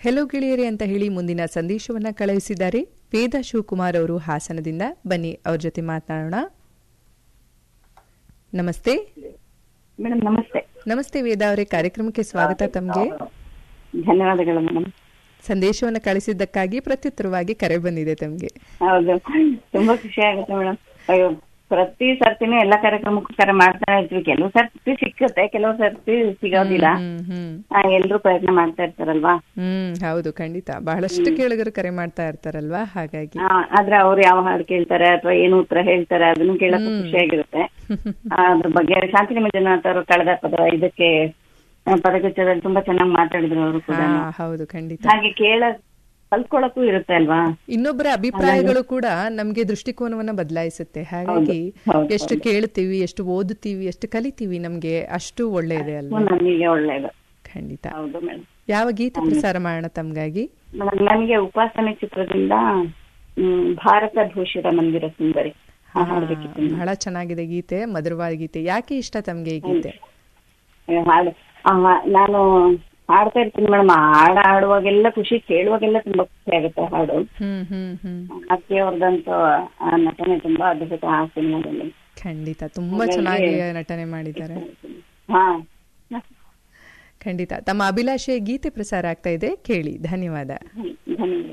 Hello ಗೆಳೆಯರೇ ಅಂತ ಹೇಳಿ ಮುಂದಿನ ಸಂದೇಶವನ್ನ ಕಳುಹಿಸಿದ್ದಾರೆ ವೇದ ಶಿವಕುಮಾರ್ ಅವರು ಹಾಸನದಿಂದ ಬನ್ನಿ ಅವ್ರ ಜೊತೆ ಮಾತನಾಡೋಣ ನಮಸ್ತೆ ಮೇಡಮ್ ನಮಸ್ತೆ ನಮಸ್ತೆ ವೇದ ಅವರೇ ಕಾರ್ಯಕ್ರಮಕ್ಕೆ ಸ್ವಾಗತ ತಮಗೆ ಧನ್ಯವಾದಗಳು ಮೇಡಮ್ ಸಂದೇಶವನ್ನ ಕಳಿಸಿದ್ದಕ್ಕಾಗಿ ಪ್ರತ್ಯುತ್ತರವಾಗಿ ಕರೆ ಬಂದಿದೆ ತಮಗೆ ಹೌದು ತುಂಬಾ ಖುಷಿ ಆಗುತ್ತೆ ಮೇಡಮ್ ಅಯ್ಯೋ ಪ್ರತಿ ಸರ್ತಿನೂ ಎಲ್ಲಾ ಕಾರ್ಯಕ್ರಮಕ್ಕೂ ಕರೆ ಮಾಡ್ತಾ ಇರ್ತೀವಿ ಕೆಲವು ಸರ್ತಿ ಸಿಕ್ಕುತ್ತೆ ಕೆಲವು ಸರ್ತಿ ಸಿಗೋದಿಲ್ಲ ಹ್ಮ್ ಹ್ಮ್ ಆ, ಎಲ್ರೂ ಪ್ರಯತ್ನ ಮಾಡ್ತಾ ಇರ್ತಾರಲ್ವಾ ಹ್ಮ್ ಹೌದು ಖಂಡಿತ ಬಹಳಷ್ಟು ಕೇಳುಗರು ಕರೆ ಮಾಡ್ತಾ ಇರ್ತಾರಲ್ವಾ ಹಾಗಾಗಿ ಆ, ಆದ್ರೆ ಅವ್ರು ಯಾವ ಹಾಡು ಕೇಳ್ತಾರೆ ಅಥವಾ ಏನು ಉತ್ತರ ಹೇಳ್ತಾರೆ ಅದನ್ನು ಕೇಳಕ್ಕೆ ಖುಷಿಯಾಗಿರುತ್ತೆ ಆ, ಅದ್ರ ಬಗ್ಗೆ ಶಾಂತಿ ಮಂಜುನಾಥ್ ಅವರು ಕಳೆದ ಪದ ಇದಕ್ಕೆ ಆ, ಪದಗುಚ್ಛದಲ್ಲಿ ತುಂಬಾ ಚೆನ್ನಾಗಿ ಮಾತಾಡಿದ್ರು ಅವರು ಕೂಡ ಹಾ ಹೌದು ಖಂಡಿತ ಹಾಗೆ ಕೇಳ ಕಲ್ತ್ಕೊಳಕ್ಕೂ ಇರುತ್ತೆ ಅಲ್ವಾ ಇನ್ನೊಬ್ಬರ ಅಭಿಪ್ರಾಯಗಳು ಕೂಡ ನಮ್ಗೆ ದೃಷ್ಟಿಕೋನವನ್ನ ಬದಲಾಯಿಸುತ್ತೆ ಹಾಗಾಗಿ ಹೌದು, ಎಷ್ಟು ಕೇಳ್ತೀವಿ ಎಷ್ಟು ಓದುತ್ತೀವಿ ಎಷ್ಟು ಕಲಿತೀವಿ ನಮ್ಗೆ ಅಷ್ಟು ಒಳ್ಳೆಯದೇ ಅಲ್ವಾ ನಮಗೆ ಒಳ್ಳೇದು ಖಂಡಿತ ಹೌದು ಮೇಡಮ್ ಯಾವ ಗೀತೆ ಪ್ರಸಾರ ಮಾಡೋಣ ತಮ್ಗಾಗಿ ಮೇಡಮ್ ನನಗೆ ಉಪಾಸನೆ ಚಿತ್ರದಿಂದ ಹ್ಮ್, ಭಾರತ ಭೂಷಿತ ಮಂದಿರ ಸುಂದರಿ ಆ ಹಾಡು ಬೇಕಿತ್ತು ಮೇಡಮ್. ಬಹಳ ಚೆನ್ನಾಗಿದೆ ಗೀತೆ ಮಧುರವಾದ ಗೀತೆ ಯಾಕೆ ಇಷ್ಟ ತಮ್ಗೆ ಈ ಗೀತೆ ಈ ಹಾಡು ಆ ಹಾ- ನಾನು ಹಾಡ್ತಾ ಇರ್ತೀನಿ ಮೇಡಮ್ ಹಾಡು ಹಾಡುವಾಗೆಲ್ಲ ಖುಷಿ ಕೇಳುವಾಗೆಲ್ಲ ತುಂಬಾ ಖುಷಿ ಆಗುತ್ತೆ ಹಾಡು ಹ್ಮ್ ಹ್ಮ್ ಹ್ಮ್ ಅಕ್ಕಿ ಅವ್ರದಂತೂ ಆ ನಟನೆ ತುಂಬಾ ಅದ್ಭುತ ಆ ಸಿನಿಮಾದಲ್ಲಿ ಖಂಡಿತ ತುಂಬಾ ಚೆನ್ನಾಗಿ ನಟನೆ ಮಾಡಿದ್ದಾರೆ ಹಾ ಖಂಡಿತ ತಮ್ಮ ಅಭಿಲಾಷೆಯ ಗೀತೆ ಪ್ರಸಾರ ಆಗ್ತಾ ಇದೆ ಕೇಳಿ ಧನ್ಯವಾದ ಹ್ಮ್, ಧನ್ಯವಾದ